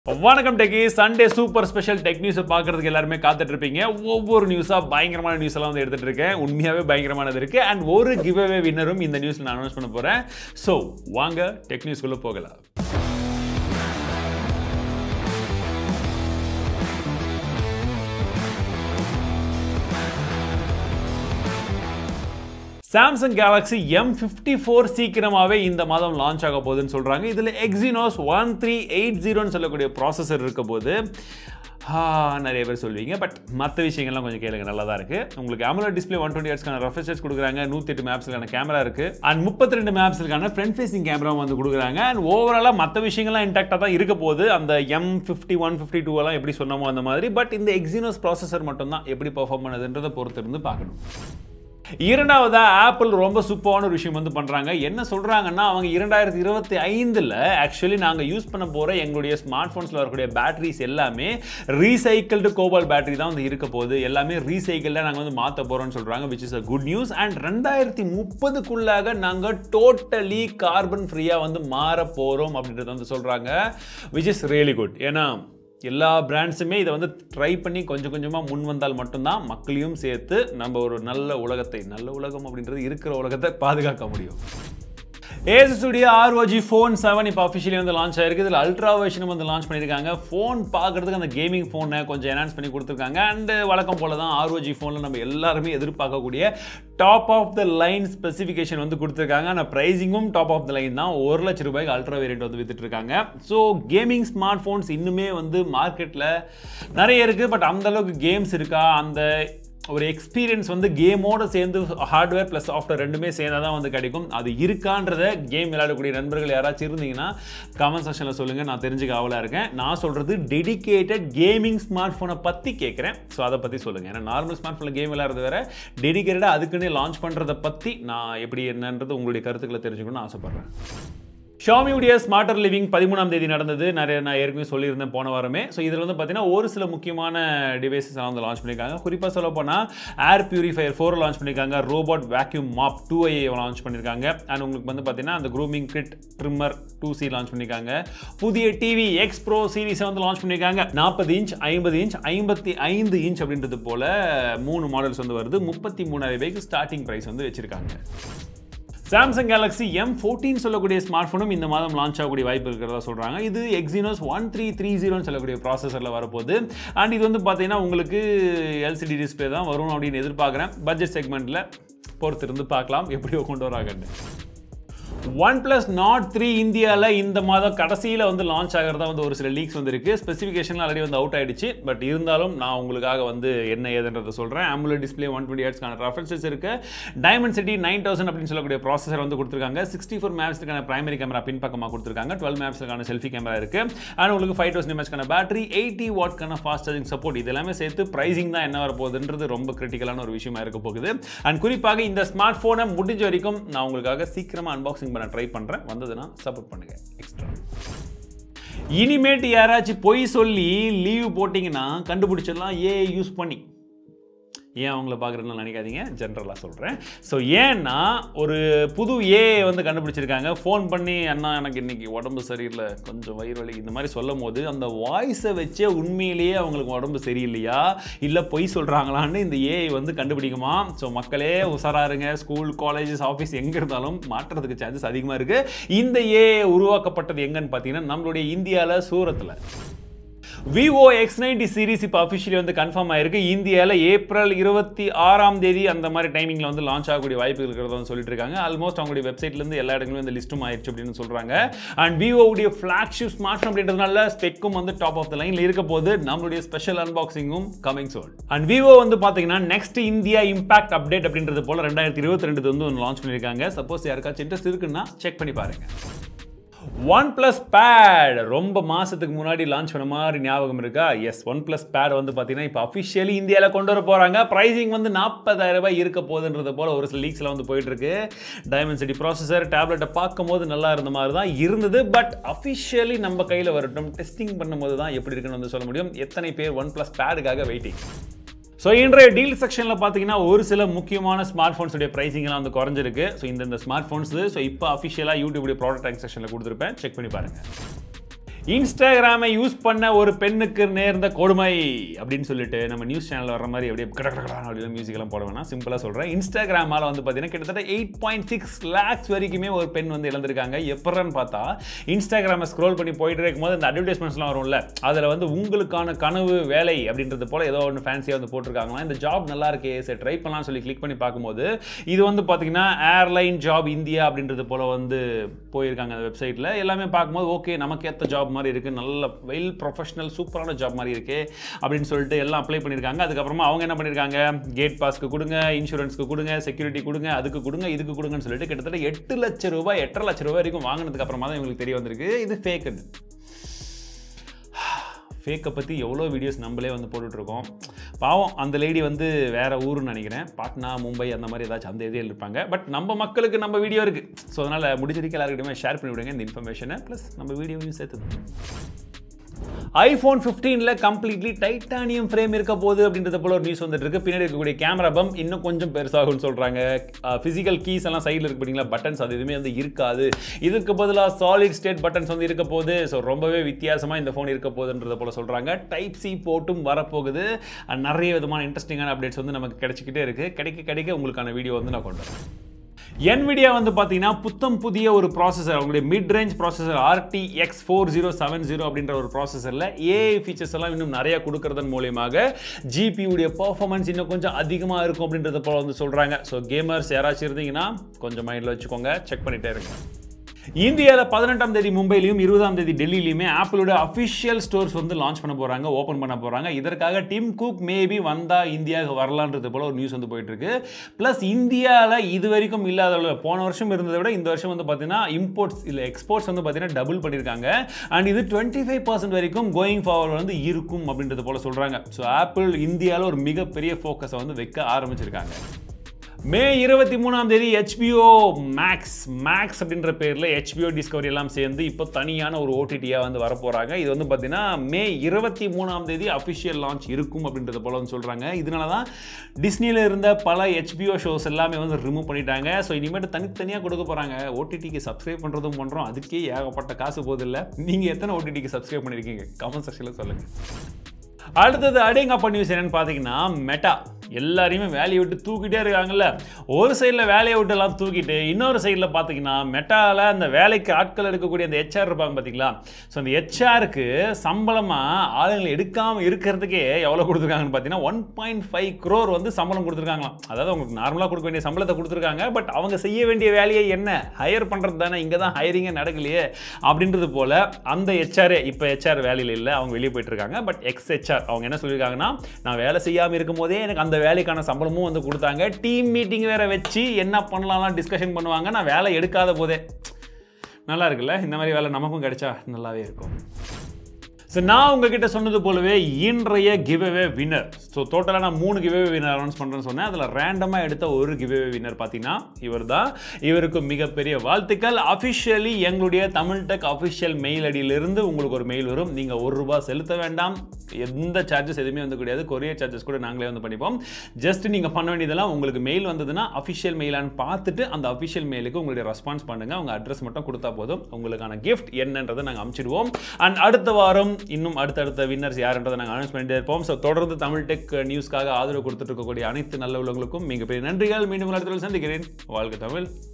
வணக்கம் techie Sunday super special tech நியூஸை பார்க்கறதுக்கு எல்லாருமே காத்துட்டு இருப்பீங்க ஒவ்வொரு நியூஸாக பயங்கரமான நியூஸ் எல்லாம் வந்து எடுத்துட்டு இருக்கேன் உண்மையாகவே பயங்கரமானது இருக்கு அண்ட் ஒரு கிவ் அவே வின்னரும் இந்த நியூஸில் நான் அனௌன்ஸ் பண்ண போகிறேன் ஸோ வாங்க டெக் நியூஸ்குள்ளே போகலாம் Samsung Galaxy M fifty four சீக்கிரமாகவே இந்த மாதம் லான்ச் ஆக போகுதுன்னு சொல்கிறாங்க இதில் எக்ஸினோஸ் ஒன் த்ரீ எயிட் ஜீரோன்னு சொல்லக்கூடிய ப்ராசஸர் இருக்க போது ஆ, நிறைய பேர் சொல்வீங்க பட் மற்ற விஷயங்கள்லாம் கொஞ்சம் கேளுங்க நல்லா தான் இருக்குது உங்களுக்கு AMOLED டிஸ்ப்ளே ஒன் டுவெண்ட்டி ஹெட்ஸ்க்கான ரெஃப்ரெஷர்ஸ் கொடுக்குறாங்க நூற்றி எட்டு மேப்ஸ்க்கான கேமரா இருக்குது அண்ட் முப்பத்தி ரெண்டு மேப்ஸ்க்கான ஃப்ரண்ட் ஃபேசிங் கேமரா வந்து கொடுக்குறாங்க அண்ட் ஓவராலாக மற்ற விஷயங்கள்லாம் இன்டாக்டாக தான் இருக்க போகுது அந்த M fifty one fifty two எல்லாம் எப்படி சொன்னமோ அந்த மாதிரி பட் இந்த எக்ஸினோஸ் ப்ராசஸர் மட்டும்தான் எப்படி பெர்ஃபார்ம் பண்ணுதுன்றதை பொறுத்து இருந்து பார்க்கணும் இரண்டாவதா ஆப்பிள் ரொம்ப சூப்பரான ஒரு விஷயம் வந்து பண்ணுறாங்க என்ன சொல்கிறாங்கன்னா அவங்க இரண்டாயிரத்தி இருபத்தி ஐந்தில் ஆக்சுவலி நாங்கள் யூஸ் பண்ண போகிற எங்களுடைய ஸ்மார்ட் ஃபோன்ஸில் வரக்கூடிய பேட்டரிஸ் எல்லாமே ரீசைக்கிள்டு கோபால் பேட்டரி தான் வந்து இருக்க போகுது எல்லாமே ரீசைக்கிளில் நாங்கள் வந்து மாற்ற போகிறோம்னு சொல்கிறாங்க which is a good news and ரெண்டாயிரத்தி முப்பதுக்குள்ளாக நாங்கள் டோட்டலி கார்பன் ஃப்ரீயாக வந்து மாற போகிறோம் அப்படின்றத வந்து சொல்கிறாங்க விச் இஸ் ரியலி குட் ஏன்னா எல்லா பிராண்ட்ஸுமே இதை வந்து ட்ரை பண்ணி கொஞ்சம் கொஞ்சமாக முன் வந்தால் மட்டும்தான் மக்களையும் சேர்த்து நம்ம ஒரு நல்ல உலகத்தை நல்ல உலகம் அப்படின்றது இருக்கிற உலகத்தை பாதுகாக்க முடியும் ஏசுடைய ஆர்ஓஜி ஃபோன் செவன் இப்போ அஃபிஷியலி வந்து லான்ச் ஆயிருக்கு இதில் அல்ட்ரா வெர்ஷனும் வந்து லான்ச் பண்ணியிருக்காங்க ஃபோன் பார்க்குறதுக்கு அந்த கேமிங் ஃபோனை கொஞ்சம் என்ஹான்ஸ் பண்ணி கொடுத்துருக்காங்க அண்ட் வழக்கம் போல தான் ஆர்ஓஜி ஃபோனில் நம்ம எல்லாருமே எதிர்பார்க்கக்கூடிய top of the line specification வந்து கொடுத்துருக்காங்க ஆனால் ப்ரைஸிங்கும் டாப் ஆஃப் த லைன் தான் ஒரு லட்ச ரூபாய்க்கு அல்ட்ரா வேரியன்ட் வந்து வித்துட்டு இருக்காங்க ஸோ கேமிங் ஸ்மார்ட் ஃபோன்ஸ் இன்னுமே வந்து மார்க்கெட்டில் நிறைய இருக்குது பட் அந்த அளவுக்கு கேம்ஸ் இருக்கா அந்த ஒரு எக்ஸ்பீரியன்ஸ் வந்து கேமோட சேர்ந்து ஹார்ட்வேர் ப்ளஸ் சாஃப்ட்வேர் ரெண்டுமே சேர்ந்தால் தான் வந்து கிடைக்கும் அது இருக்கான்றத கேம் விளையாடக்கூடிய நண்பர்கள் யாராச்சும் இருந்தீங்கன்னா கமெண்ட் செக்ஷனில் சொல்லுங்கள் நான் தெரிஞ்சுக்க ஆவலாக இருக்கேன் நான் சொல்கிறது டெடிகேட்டட் கேமிங் ஸ்மார்ட் ஃபோனை பற்றி கேட்குறேன் ஸோ அதை பற்றி சொல்லுங்கள் ஏன்னா நார்மல் ஸ்மார்ட் ஃபோனில் கேம் விளையாடுறது வேற டெடிகேட்டடாக அதுக்குன்னு லான்ச் பண்ணுறதை பற்றி நான் எப்படி என்னன்றது உங்களுடைய கருத்துக்களை தெரிஞ்சுக்கணும்னு ஆசைப்பட்றேன் ஷாமியுடைய ஸ்மார்ட்டர் லிவிங் பதிமூணாம் தேதி நடந்தது நிறைய நான் ஏற்கனவே சொல்லியிருந்தேன் போன வாரமே ஸோ இதில் வந்து பார்த்தீங்கன்னா ஒரு சில முக்கியமான டிவைசஸ் எல்லாம் வந்து லான்ச் பண்ணியிருக்காங்க குறிப்பாக சொல்ல போனால் ஏர் பியூரிஃபையர் ஃபோர் லான்ச் பண்ணியிருக்காங்க robot vacuum mop two I launch பண்ணியிருக்காங்க அண்ட் உங்களுக்கு வந்து பார்த்தீங்கன்னா அந்த grooming kit trimmer two C launch பண்ணியிருக்காங்க புதிய டிவி எக்ஸ் ப்ரோ சீரிஸை வந்து லான்ச் பண்ணியிருக்காங்க நாற்பது இன்ச் ஐம்பது இன்ச் ஐம்பத்தி ஐந்து இன்ச் அப்படின்றது போல மூணு மாடல்ஸ் வந்து வருது முப்பத்தி மூணாயிரம் ரூபாய்க்கு ஸ்டார்டிங் ப்ரைஸ் வந்து வச்சிருக்காங்க சாம்சங் கேலக்ஸி எம் ஃபோர்டீன் சொல்லக்கூடிய ஸ்மார்ட் ஃபோனும் இந்த மாதம் லான்ச் ஆகக்கூடிய வாய்ப்பு இருக்கிறதா சொல்கிறாங்க இது எக்ஸினோஸ் ஒன் த்ரீ த்ரீ ஜீரோன்னு சொல்லக்கூடிய ப்ராசஸரில் வரப்போகுது அண்ட் இது வந்து பார்த்தீங்கன்னா உங்களுக்கு எல்சிடி டிஸ்பிளே தான் வரும் அப்படின்னு எதிர்பார்க்குறேன் பட்ஜெட் செக்மெண்ட்டில் பொறுத்திருந்து பார்க்கலாம் எப்படியோ கொண்டு வராங்கன்னு ஒன் பிளஸ் நாட் த்ரீ இந்தியாவில் இந்த மாதம் கடைசியில் வந்து லான்ச் ஆகிறதா வந்து ஒரு சில லீக்ஸ் வந்து இருக்குது ஸ்பெசிஃபிகேஷன் ஆல்ரெடி வந்து அவுட் ஆயிடுச்சு பட் இருந்தாலும் நான் உங்களுக்காக வந்து என்ன ஏதுன்றதை சொல்கிறேன் AMOLED டிஸ்பிளே ஒன் டுவெண்ட்டி ஹெட்ஸ்க்கான ரெஃபரன்சஸ் இருக்கு டைமண்ட் சிட்டி நைன் தௌசண்ட் அப்படின்னு சொல்லக்கூடிய ப்ராசஸர் வந்து கொடுத்துருக்காங்க சிக்ஸ்டி ஃபோர் மேப்ஸ்க்கான பிரைமரி கேமரா பின் பக்கமாக கொடுத்துருக்காங்க டுவெல் மேப்ஸ்க்கான செல்ஃபி கேமரா இருக்கு அண்ட் உங்களுக்கு ஃபைவ் தௌசண்ட் எம்எஸ்க்கான பேட்டரி எயிட்டி வாட்க்கான ஃபாஸ்ட் சார்ஜிங் சப்போர்ட் இது எல்லாமே சேர்த்து ப்ரைசிங் தான் என்ன வரப்போகுதுன்றது ரொம்ப கிரிட்டிக்கலான ஒரு விஷயமா இருக்க போகுது அண்ட் குறிப்பாக இந்த ஸ்மார்ட் ஃபோனை முடிஞ்ச வரைக்கும் நான் உங்களுக்காக சீக்கிரமாக அன்பாக்சிங் பண்ண ட்ரை பண்ணுறேன் வந்ததுன்னா சப்போர்ட் பண்ணுங்க எக்ஸ்ட்ரா இனிமேட்டு யாராச்சும் பொய் சொல்லி லீவ் போட்டிங்கன்னா கண்டுபிடிச்சிடலாம் ஏ யூஸ் பண்ணி ஏன் அவங்கள பார்க்குறேன்னு நினைக்காதீங்க ஜென்ரலாக சொல்கிறேன் ஸோ ஏன்னா ஒரு புது ஏ வந்து கண்டுபிடிச்சிருக்காங்க ஃபோன் பண்ணி அண்ணா எனக்கு இன்னைக்கு உடம்பு சரியில்லை கொஞ்சம் வயிறு வலி இந்த மாதிரி சொல்லும் போது அந்த வாய்ஸை வச்சே உண்மையிலேயே அவங்களுக்கு உடம்பு சரியில்லையா இல்லை பொய் சொல்கிறாங்களான்னு இந்த ஏஐ வந்து கண்டுபிடிக்குமா ஸோ மக்களே உஷாராருங்க ஸ்கூல் காலேஜஸ் ஆஃபீஸ் எங்கே இருந்தாலும் மாற்றுறதுக்கு சான்சஸ் அதிகமாக இருக்குது இந்த ஏ உருவாக்கப்பட்டது எங்கன்னு பார்த்தீங்கன்னா நம்மளுடைய இந்தியாவில் சூரத்தில் விவோ எக்ஸ் நைன்டி சீரிஸ் இப்போ அஃபிஷியலி வந்து கன்ஃபார்ம் ஆயிருக்கு இந்தியாவில் ஏப்ரல் இருபத்தி ஆறாம் தேதி அந்த மாதிரி டைமிங்கில் வந்து லான்ச் ஆகக்கூடிய வாய்ப்பு இருக்கிறத வந்து சொல்லிட்டு இருக்காங்க ஆல்மோஸ்ட் அவங்களுடைய வெப்சைட்லேருந்து எல்லா இடங்களும் இந்த லிஸ்ட்டும் ஆயிடுச்சு அப்படின்னு சொல்கிறாங்க அண்ட் விவோவுடைய ஃப்ளாக்ஷிப் ஸ்மார்ட் ஃபோன் அப்படின்றதுனால ஸ்பெக்கும் வந்து டாப் ஆஃப் த லைனில் இருக்க போது நம்மளுடைய ஸ்பெஷல் அன்பாக்சிங்கும் கமிங் சோல் அண்ட் விவோ வந்து பார்த்தீங்கன்னா நெக்ஸ்ட் இந்தியா இம்பாக்ட் அப்டேட் அப்படின்றது போல ரெண்டாயிரத்தி இருபத்தி ரெண்டு வந்து ஒன்று லான்ச் பண்ணியிருக்காங்க சப்போஸ் யாருக்காச்சும் இன்ட்ரெஸ்ட் இருக்குன்னா செக் பண்ணி பாருங்க ஒன் ப்ளஸ் பேட் ரொம்ப மாதத்துக்கு முன்னாடி லான்ச் பண்ண மாதிரி ஞாபகம் இருக்கா எஸ் ஒன் ப்ளஸ் பேட் வந்து பார்த்தீங்கன்னா இப்போ அஃபிஷியலி இந்தியாவில் கொண்டு வர போகிறாங்க ப்ரைஸிங் வந்து நாற்பதாயிரம் ரூபாய் இருக்க போகுதுன்றது போல் ஒரு சில லீக்ஸில் வந்து போயிட்டு இருக்கு டைமண்ட் சிட்டி ப்ராசஸர் டேப்லெட்டை பார்க்கும்போது நல்லா இருந்த மாதிரி தான் இருந்தது பட் அஃபிஷியலி நம்ம கையில் வரட்டும் டெஸ்டிங் பண்ணும்போது தான் எப்படி இருக்குன்னு வந்து சொல்ல முடியும் எத்தனை பேர் ஒன் ப்ளஸ் பேடுக்காக வெயிட்டிங் ஸோ இன்றைய டீல் செக்ஷனில் பார்த்தீங்கன்னா ஒரு சில முக்கியமான ஸ்மார்ட் ஃபோன்ஸுடைய ப்ரைசிங் எல்லாம் வந்து குறைஞ்சிருக்கு ஸோ இந்த ஸ்மார்ட் ஃபோன்ஸ் ஸோ இப்போ அஃபிஷியலாக யூடியூபுடைய ப்ராடக்ட் ட்ராக் செக்ஷனில் கொடுத்துருப்பேன் செக் பண்ணி பாருங்கள் இன்ஸ்டாகிராமை யூஸ் பண்ண ஒரு பெண்ணுக்கு நேர்ந்த கொடுமை அப்படின்னு சொல்லிட்டு நம்ம நியூஸ் சேனல் வர மாதிரி அப்படியே கட கட கடா அப்படின்னு மியூசிக் எல்லாம் போட வேணாம் சிம்பிளாக சொல்கிறேன் இன்ஸ்டாகிராமால் வந்து பார்த்தீங்கன்னா கிட்டத்தட்ட எயிட் பாயிண்ட் சிக்ஸ் லேக்ஸ் வரைக்குமே ஒரு பெண் வந்து இழந்திருக்காங்க எப்பறன்னு பார்த்தா இன்ஸ்டாகிராமை ஸ்க்ரோல் பண்ணி போயிட்டு இருக்கும்போது இந்த அட்வர்டைஸ்மெண்ட்ஸ்லாம் வரும்ல அதில் வந்து உங்களுக்கான கனவு வேலை அப்படின்றது போல் ஏதோ ஒன்று ஃபேன்சியாக வந்து போட்டிருக்காங்களா இந்த ஜாப் நல்லா இருக்கே சரி ட்ரை பண்ணலாம்னு சொல்லி கிளிக் பண்ணி பார்க்கும்போது இது வந்து பார்த்தீங்கன்னா ஏர்லைன் ஜாப் இந்தியா அப்படின்றது போல் வந்து போயிருக்காங்க அந்த வெப்சைட்டில் எல்லாமே பார்க்கும்போது ஓகே நமக்கு ஏற்ற ஜாப் மாதிரி இருக்குது நல்ல வெல் ப்ரொஃபஷனல் சூப்பரான ஜாப் மாதிரி இருக்கே அப்படின்னு சொல்லிட்டு எல்லாம் அப்ளை பண்ணியிருக்காங்க அதுக்கப்புறமா அவங்க என்ன பண்ணியிருக்காங்க கேட் பாஸ்க்கு கொடுங்க இன்சூரன்ஸ்க்கு கொடுங்க செக்யூரிட்டி கொடுங்க அதுக்கு கொடுங்க இதுக்கு கொடுங்கன்னு சொல்லிட்டு கிட்டத்தட்ட எட்டு லட்சம் ரூபாய் எட்டரை லட்சம் ரூபாய் வரைக்கும் வாங்கினதுக்கு அப்புறமா தான் இவங்களுக்கு தெரிய வந்திருக்கு இது ஃபேக் அது ஃபேக்கை பற்றி எவ்வளோ வீடியோஸ் நம்மளே வந்து போட்டுட்ருக்கோம் பாவம் அந்த லேடி வந்து வேற ஊருன்னு நினைக்கிறேன் பாட்னா மும்பை அந்த மாதிரி ஏதாச்சும் அந்த ஏரியாவில் இருப்பாங்க பட் நம்ம மக்களுக்கு நம்ம வீடியோ இருக்குது ஸோ அதனால் முடிஞ்சிருக்க எல்லாருக்கிட்டையுமே ஷேர் பண்ணி விடுங்க இந்த இன்ஃபர்மேஷனை ப்ளஸ் நம்ம வீடியோவையும் சேர்த்து ஐஃபோன் ஃபிஃப்டீனில் கம்ப்ளீட்லி டைட்டானியம் ஃப்ரேம் இருக்க போகுது அப்படின்றத போல ஒரு நியூஸ் வந்துட்டு இருக்கு பின்னாடி இருக்கக்கூடிய கேமரா பம் இன்னும் கொஞ்சம் பெருசாகும்னு சொல்கிறாங்க ஃபிசிக்கல் கீஸ் எல்லாம் சைடில் இருக்கு பார்த்தீங்களா பட்டன்ஸ் அது எதுவுமே வந்து இருக்காது இதுக்கு பதிலாக சாலிட் ஸ்டேட் பட்டன்ஸ் வந்து இருக்க போகுது ஸோ ரொம்பவே வித்தியாசமாக இந்த ஃபோன் இருக்க போகுதுன்றத போல சொல்கிறாங்க டைப் சி போட்டும் வரப்போகுது அண்ட் நிறைய விதமான இன்ட்ரெஸ்டிங்கான அப்டேட்ஸ் வந்து நமக்கு கிடைச்சிக்கிட்டே இருக்குது கிடைக்க கிடைக்க உங்களுக்கான வீடியோ வந்து நான் கொண்டு வரேன் NVIDIA வந்து பார்த்தீங்கன்னா புத்தம் புதிய ஒரு ப்ராசஸர் அவங்களுடைய mid range processor RT X four zero seven zero அப்படின்ற ஒரு ப்ராசஸரில் ஏஐ ஃபீச்சர்ஸ் எல்லாம் இன்னும் நிறைய கொடுக்கறதன் மூலியமாக ஜிபியுடைய பர்ஃபார்மன்ஸ் இன்னும் கொஞ்சம் அதிகமாக இருக்கும் அப்படின்றத போல வந்து சொல்கிறாங்க ஸோ கேமர்ஸ் யாராச்சும் இருந்தீங்கன்னா கொஞ்சம் மைண்டில் வச்சுக்கோங்க செக் பண்ணிட்டே இருங்க இந்தியாவில் பதினெட்டாம் தேதி மும்பையிலையும் இருபதாம் தேதி டெல்லியிலையுமே ஆப்பிளோட அஃபிஷியல் ஸ்டோர்ஸ் வந்து லான்ச் பண்ண போகிறாங்க ஓப்பன் பண்ண போகிறாங்க இதற்காக டிம் குக் மேபி வந்தால் இந்தியாவுக்கு வரலான்றது போல ஒரு நியூஸ் வந்து போயிட்டு இருக்கு ப்ளஸ் இந்தியாவில் இது வரைக்கும் இல்லாத அளவு போன வருஷம் இருந்ததை விட இந்த வருஷம் வந்து பார்த்தீங்கன்னா இம்போர்ட்ஸ் இல்லை எக்ஸ்போர்ட்ஸ் வந்து பார்த்தீங்கன்னா டபுள் பண்ணியிருக்காங்க அண்ட் இது டுவெண்ட்டி ஃபைவ் பர்சன்ட் வரைக்கும் கோயிங் ஃபார்வர்ட் வந்து இருக்கும் அப்படின்றது போல சொல்கிறாங்க ஸோ ஆப்பிள் இந்தியாவில் ஒரு மிகப்பெரிய ஃபோக்கஸை வந்து வைக்க ஆரம்பிச்சிருக்காங்க மே இருபத்தி மூணாம் தேதி ஹெச்பிஓ மேக்ஸ் மேக்ஸ் அப்படின்ற பேரில் ஹெச்பிஓ டிஸ்கவரி எல்லாம் சேர்ந்து இப்போ தனியான ஒரு ஓடிடியாக வந்து வரப்போகிறாங்க இது வந்து பார்த்தீங்கன்னா மே இருபத்தி மூணாம் தேதி அஃபிஷியல் லான்ச் இருக்கும் அப்படின்றத போல வந்து சொல்கிறாங்க இதனால தான் டிஸ்னியில் இருந்த பல ஹெச்பிஓ ஷோஸ் எல்லாமே வந்து ரிமூவ் பண்ணிட்டாங்க ஸோ இனிமேட்டு தனித்தனியாக கொடுக்க போகிறாங்க ஓடிடிக்கு சப்ஸ்கிரைப் பண்ணுறதும் பண்ணுறோம் அதுக்கே ஏகப்பட்ட காசு போதில்லை நீங்கள் எத்தனை ஓடிடிக்கு சப்ஸ்கிரைப் பண்ணியிருக்கீங்க கமெண்ட் செக்ஷனில் சொல்லுங்கள் அடுத்தது அடேங்கப்பா நியூஸ் என்னன்னு பார்த்தீங்கன்னா மெட்டா எல்லாரையுமே வேலையை விட்டு தூக்கிட்டே இருக்காங்கல்ல ஒரு சைடில் வேலையை விட்டு எல்லாம் தூக்கிட்டு இன்னொரு சைடில் பார்த்தீங்கன்னா மெட்டாவில் அந்த வேலைக்கு ஆட்கள் எடுக்கக்கூடிய அந்த ஹெச்ஆர் இருப்பாங்க பார்த்தீங்களா ஸோ அந்த ஹெச்ஆருக்கு சம்பளமாக ஆளுங்களை எடுக்காமல் இருக்கிறதுக்கே எவ்வளோ கொடுத்துருக்காங்கன்னு பார்த்தீங்கன்னா ஒன் பாயிண்ட் ஃபைவ் க்ரோர் வந்து சம்பளம் கொடுத்துருக்காங்களாம் அதாவது அவங்களுக்கு நார்மலாக கொடுக்க வேண்டிய சம்பளத்தை கொடுத்துருக்காங்க பட் அவங்க செய்ய வேண்டிய வேலையை என்ன ஹையர் பண்ணுறது தானே இங்கே தான் ஹையரிங்கே நடக்கலையே அப்படின்றது போல் அந்த ஹெச்ஆரே இப்போ ஹெச்ஆர் வேலையில் இல்லை அவங்க வெளியே போயிட்டு இருக்காங்க பட் எக்ஸ் ஹெச்ஆர் அவங்க என்ன சொல்லியிருக்காங்கன்னா நான் வேலை செய்யாமல் இருக்கும் போதே எனக்கு அந்த வேலைக்கான சம்பளமும் வந்து கொடுத்தாங்க டீம் மீட்டிங் வேற வச்சு என்ன பண்ணலாம்லாம் டிஸ்கஷன் பண்ணுவாங்க நான் வேலை எடுக்காத போதே நல்லா இருக்குல்ல இந்த மாதிரி வேலை நமக்கும் கிடைச்சா நல்லாவே இருக்கும் ஸோ நான் உங்ககிட்ட சொன்னது போலவே இன்றைய கிவ்அவே வின்னர் ஸோ டோட்டலாக நான் மூணு கிவ்அவே வின்னர் அனௌன்ஸ் பண்ணுறேன்னு சொன்னேன் அதில் ரேண்டமாக எடுத்த ஒரு கிவ்அவே வின்னர் பார்த்தீங்கன்னா இவர் தான் இவருக்கு மிகப்பெரிய வாழ்த்துக்கள் அஃபிஷியலி எங்களுடைய தமிழ் டெக் அஃபிஷியல் மெயில் ஐடியிலிருந்து உங்களுக்கு ஒரு மெயில் வரும் நீங்கள் ஒரு ரூபாய் செலுத்த வேண்டாம் எந்த சார்ஜஸ் எதுவுமே வந்து கிடையாது கொரியர் சார்ஜஸ் கூட நாங்களே வந்து பண்ணிப்போம் ஜஸ்ட் நீங்கள் பண்ண வேண்டியதெல்லாம் உங்களுக்கு மெயில் வந்ததுன்னா அஃபிஷியல் மெயிலான்னு பார்த்துட்டு அந்த அஃபிஷியல் மெயிலுக்கு உங்களுடைய ரெஸ்பான்ஸ் பண்ணுங்கள் உங்கள் அட்ரஸ் மட்டும் கொடுத்தா போதும் உங்களுக்கான கிஃப்ட் என்னன்றதை நாங்கள் அனுப்பிச்சிடுவோம் அண்ட் அடுத்த வாரம் இன்னும் அடுத்தடுத்த வின்னர்ஸ் யாருன்றதை நாங்கள் அனௌன்ஸ் பண்ணிட்டே இருப்போம் ஸோ தொடர்ந்து தமிழ் டெக் நியூஸ்க்காக ஆதரவு கொடுத்துட்டு இருக்கக்கூடிய அனைத்து நல்ல உள்ளவங்களுக்கும் மிகப்பெரிய நன்றிகள் மீண்டும் அடுத்த சந்திக்கிறேன் வாழ்க தமிழ்